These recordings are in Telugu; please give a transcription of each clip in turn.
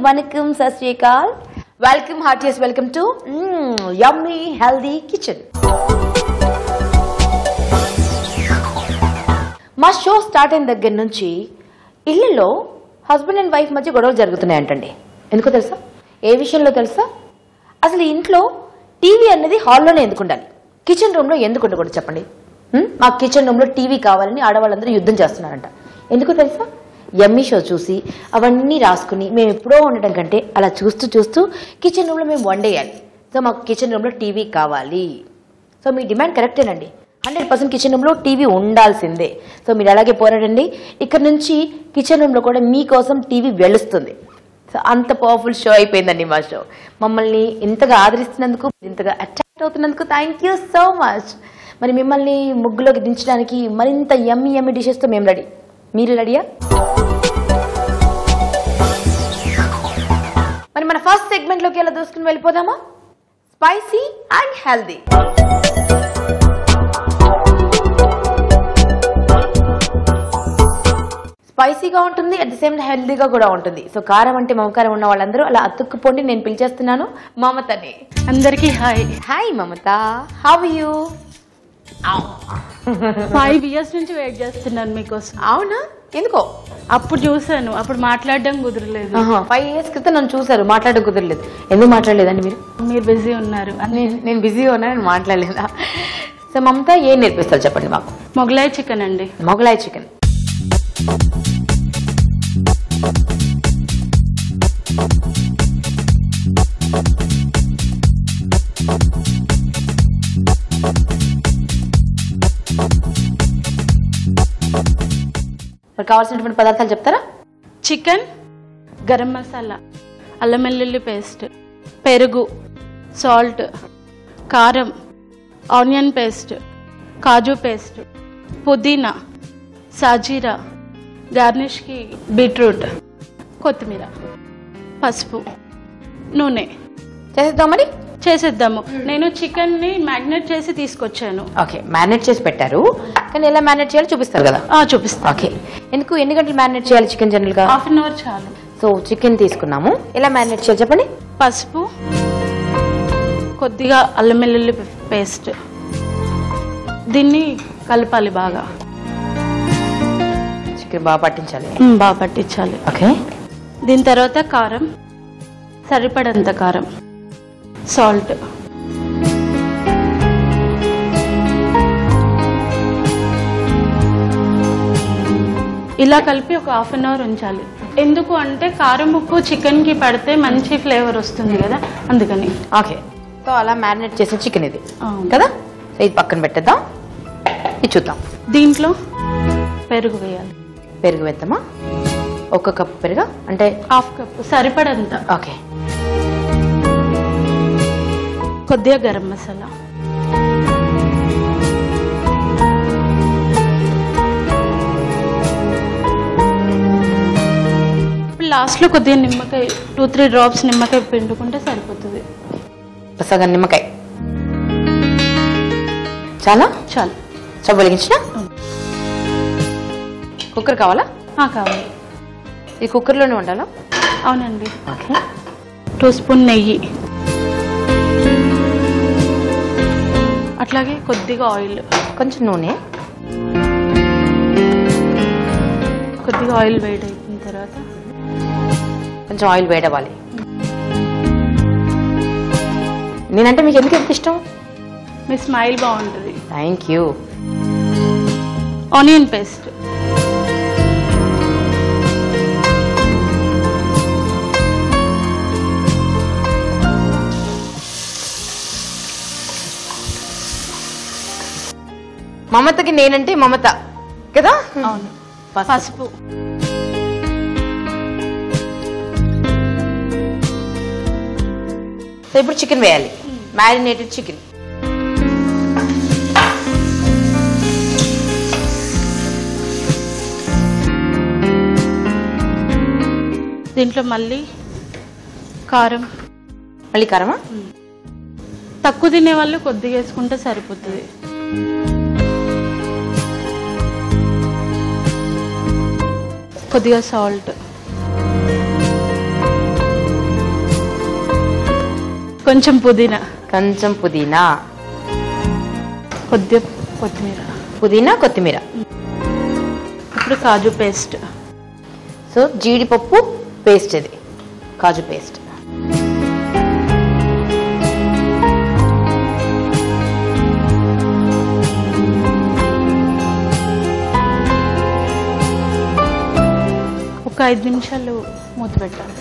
వనకం సత్ శ్రీ అకాల్ welcome hearties welcome to yummy healthy kitchen మా షో స్టార్ట్ అయిన దగ్గర నుంచి ఇళ్ళలో హస్బెండ్ అండ్ వైఫ్ మధ్య గొడవలు జరుగుతున్నాయంటండి ఎందుకో తెలుసా ఏ విషయంలో తెలుసా అసలు ఈ ఇంట్లో టీవీ అనేది హాల్లోనే ఎందుకు ఉండాలి కిచెన్ రూమ్లో ఎందుకు ఉండకూడదు చెప్పండి హ్మ్? మా కిచెన్ రూమ్లో టీవీ కావాలని ఆడవాళ్ళందరూ యుద్ధం చేస్తున్నారంట ఎందుకో తెలుసా ఎమ్మీ షో చూసి అవన్నీ రాసుకుని మేము ఎప్పుడో ఉండటం కంటే అలా చూస్తూ చూస్తూ కిచెన్ రూమ్లో మేము వండేయాలి సో మాకు కిచెన్ రూమ్లో టీవీ కావాలి సో మీ డిమాండ్ కరెక్టేనండి హండ్రెడ్ పర్సెంట్ కిచెన్ రూమ్లో టీవీ ఉండాల్సిందే సో మీరు అలాగే పోరాడండి ఇక్కడ నుంచి కిచెన్ రూమ్లో కూడా మీకోసం టీవీ వెలుస్తుంది సో అంత పవర్ఫుల్ షో అయిపోయిందండి మా షో మమ్మల్ని ఇంతగా ఆదరిస్తున్నందుకు ఇంతగా అట్రాక్ట్ అవుతున్నందుకు థ్యాంక్ యూ సో మచ్ మరి మిమ్మల్ని ముగ్గులోకి దించడానికి మరింత యమ్మి యమ్మి డిషెస్తో మేము రెడీ మీరు రెడీయా మరి మన ఫస్ట్ సెగ్మెంట్లోకి ఎలా దూసుకుని వెళ్ళిపోదామా స్పైసీ అండ్ హెల్దీ స్పైసీగా ఉంటుంది అట్ ది సేమ్ హెల్దీగా కూడా ఉంటుంది సో కారం అంటే మమకారం ఉన్న వాళ్ళందరూ అలా అతుక్కుపోండి నేను పిలిచేస్తున్నాను మమతని అందరికీ hi hi Mamata how you five years నుంచి వెయిట్ చేస్తున్నాను మీకోసం అవునా ఎందుకో అప్పుడు చూసాను అప్పుడు మాట్లాడడం కుదరలేదు ఫైవ్ ఇయర్స్ క్రితం నన్ను చూసారు మాట్లాడడం కుదరలేదు ఎందుకు మాట్లాడలేదండి మీరు మీరు బిజీ ఉన్నారు అని నేను నేను బిజీగా ఉన్నా నేను మాట్లాడలేదా సో మమత ఏం నేర్పిస్తారు చెప్పండి మాకు మొగలాయ్ చికెన్ అండి మొగలాయ్ చికెన్ మరి కావాల్సినటువంటి పదార్థాలు చెప్తారా చికెన్ గరం మసాలా అల్లం వెల్లుల్లి పేస్ట్ పెరుగు సాల్ట్ కారం ఆనియన్ పేస్ట్ కాజు పేస్ట్ పుదీనా సాజీరా గార్నిష్కి బీట్రూట్ కొత్తిమీర పసుపు నూనె చేసేద్దాం మరి చేసేద్దాము నేను చికెన్ ని మ్యాగ్నేట్ చేసి తీసుకొచ్చాను ఓకే మ్యారినేట్ చేసి పెట్టారు కానీ ఎలా మ్యారినేట్ చేయాలో చూపిస్తారు కదా ఆ, చూపిస్తా ఓకే ఎందుకు ఎన్ని గంటలు మ్యారినేట్ చేయాలి చికెన్ జనరల్గా హాఫ్ అన్ అవర్ చాలు సో చికెన్ తీసుకున్నాము ఎలా మ్యారినేట్ చేయాలి చెప్పండి పసుపు కొద్దిగా అల్లం వెల్లుల్లి పేస్ట్ దీన్ని కలపాలి బాగా చికెన్ బాగా పట్టించాలి మ్, బాగా పట్టించాలి ఓకే దీని తర్వాత కారం సరిపడంత కారం సాల్ట్ ఇలా కలిపి ఒక హాఫ్ అన్ అవర్ ఉంచాలి ఎందుకు అంటే కారం ఉప్పు చికెన్కి పడితే మంచి ఫ్లేవర్ వస్తుంది కదా అందుకని ఓకే సో అలా మ్యారినేట్ చేసిన చికెన్ ఇది అవును. కదా సో ఇది పక్కన పెట్టేద్దాం ఇది చూద్దాం దీంట్లో పెరుగు వేయాలి పెరుగు వేద్దామా ఒక కప్ పెరుగు అంటే హాఫ్ కప్ సరిపడంత ఓకే కొద్దిగా గరం మసాలా ఇప్పుడు లాస్ట్లో కొద్దిగా నిమ్మకాయ టూ త్రీ డ్రాప్స్ నిమ్మకాయ పిండుకుంటే సరిపోతుంది సగం నిమ్మకాయ చాలా చాలు స్టవ్ వెలిగించిన కుక్కర్ కావాలా ఆ, కావాలి ఈ కుక్కర్లోనే ఉండాలా అవునండి ఓకే టూ స్పూన్ నెయ్యి అట్లాగే కొద్దిగా ఆయిల్ కొంచెం నూనె కొద్దిగా ఆయిల్ వేడి అయిన తర్వాత కొంచెం ఆయిల్ వేడవ్వాలి నేనంటే మీకు ఎందుకు ఎంత ఇష్టం మీ స్మైల్ బాగుంటుంది థ్యాంక్ యూ ఆనియన్ పేస్ట్ మమతకి నేనంటే మమత కదా అవును పసుపు సో ఇప్పుడు చికెన్ వేయాలి మ్యారినేటెడ్ చికెన్ దీంట్లో మళ్ళీ కారం మళ్ళీ కారమా తక్కువ తినే వాళ్ళు కొద్దిగా వేసుకుంటే సరిపోతుంది కొద్దిగా సాల్ట్ కొంచెం పుదీనా కొంచెం పుదీనా కొద్దిగా కొత్తిమీర పుదీనా కొత్తిమీర ఇప్పుడు కాజు పేస్ట్ సో జీడిపప్పు పేస్ట్ ఇది కాజు పేస్ట్ ఒక ఐదు నిమిషాలు మూత పెట్టాలి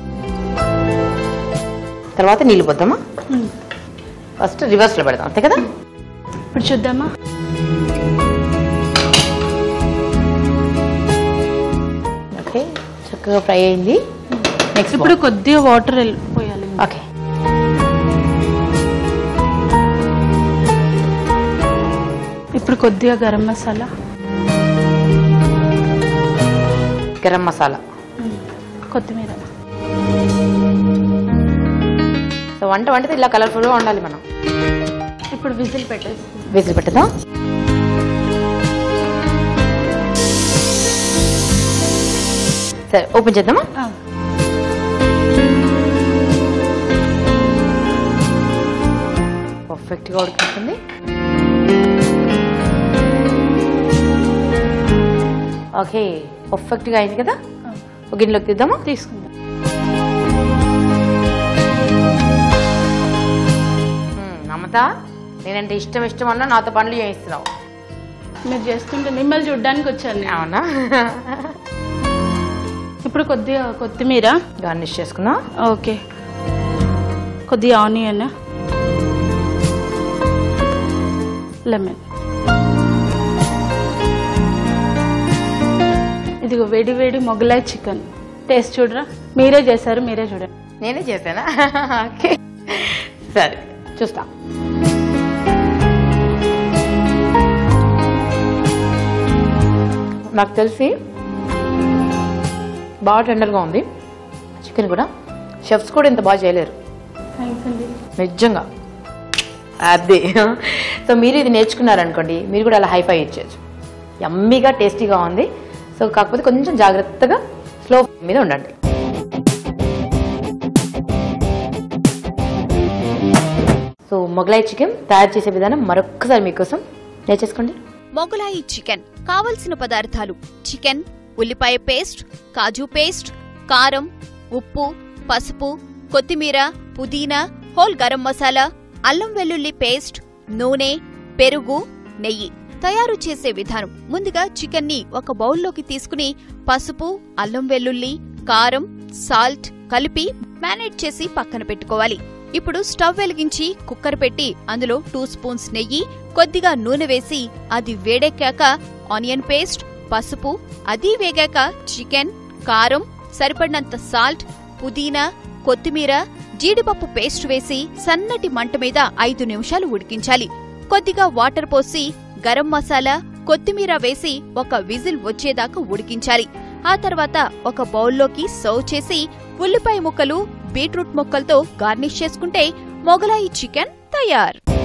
తర్వాత నీళ్ళు పోద్దామా ఉమ్. ఫస్ట్ రివర్స్లో పెడదాం అంతే కదా ఇప్పుడు చూద్దామా ఓకే చక్కగా ఫ్రై అయింది నెక్స్ట్ ఇప్పుడు కొద్దిగా వాటర్ వెళ్ళిపోయాలి ఓకే ఇప్పుడు కొద్దిగా గరం మసాలా గరం మసాలా కొత్తిమీర సో వంట వంటితే ఇలా కలర్ఫుల్గా ఉండాలి మనం ఇప్పుడు విజిల్ పెట్టేసి విజిల్ పెట్టుదాం సరే ఓపెన్ చేద్దామా ఆ, పర్ఫెక్ట్గా ఉడుకుతుంది ఓకే పర్ఫెక్ట్గా అయింది కదా ఆ. ఒక గిన్నెలోకి తీద్దామా తీసుకుందాం మ్మ్, నమ్మతా నేనంటే ఇష్టం ఇష్టం అన్నా నాతో పనులు చేయిస్తున్నావు మీరు చేస్తుంటే మిమ్మల్ని చూడ్డానికి వచ్చాను నేను. అవునా ఇప్పుడు కొద్దిగా కొత్తిమీర గార్నిష్ చేసుకుందాం ఓకే కొద్దిగా ఆనియన్ లెమన్ ఇదిగో వేడి వేడి మొగలాయ్ చికెన్ టేస్ట్ చూడరా మీరే చేశారు మీరే చూడండి నేనే చేశానా ఓకే సరే చూస్తా నాకు తెలిసి బాగా టెండర్గా ఉంది చికెన్ కూడా షెఫ్స్ కూడా ఇంత బాగా చేయలేరు థ్యాంక్స్ అండి నిజంగా అదే సో మీరు ఇది నేర్చుకున్నారనుకోండి మీరు కూడా అలా హైఫై ఇచ్చేయచ్చు యమ్మీగా టేస్టీగా ఉంది సో కాకపోతే కొంచెం జాగ్రత్తగా స్లో మీద ఉండండి సో మొగలాయి చికెన్ తయారు చేసే విధానం మరొక్కసారి మీకోసం నేర్చేసుకోండి మొగలాయి చికెన్ కావలసిన పదార్థాలు చికెన్ ఉల్లిపాయ పేస్ట్ కాజు పేస్ట్ కారం ఉప్పు పసుపు కొత్తిమీర పుదీనా హోల్ గరం మసాలా అల్లం వెల్లుల్లి పేస్ట్ నూనె పెరుగు నెయ్యి తయారు చేసే విధానం ముందుగా చికెన్ ని ఒక బౌల్లోకి తీసుకుని పసుపు అల్లం వెల్లుల్లి కారం సాల్ట్ కలిపి మ్యారినేట్ చేసి పక్కన పెట్టుకోవాలి ఇప్పుడు స్టవ్ వెలిగించి కుక్కర్ పెట్టి అందులో టూ స్పూన్స్ నెయ్యి కొద్దిగా నూనె వేసి అది వేడెక్కాక ఆనియన్ పేస్ట్ పసుపు అది వేగాక చికెన్ కారం సరిపడినంత సాల్ట్ పుదీనా కొత్తిమీర జీడిపప్పు పేస్ట్ వేసి సన్నటి మంట మీద ఐదు నిమిషాలు ఉడికించాలి కొద్దిగా వాటర్ పోసి గరం మసాలా కొత్తిమీర వేసి ఒక విజిల్ వచ్చేదాకా ఉడికించాలి ఆ తర్వాత ఒక బౌల్లోకి సర్వ్ చేసి ఉల్లిపాయ ముక్కలు బీట్రూట్ ముక్కలతో గార్నిష్ చేసుకుంటే మొగలాయి చికెన్ తయారు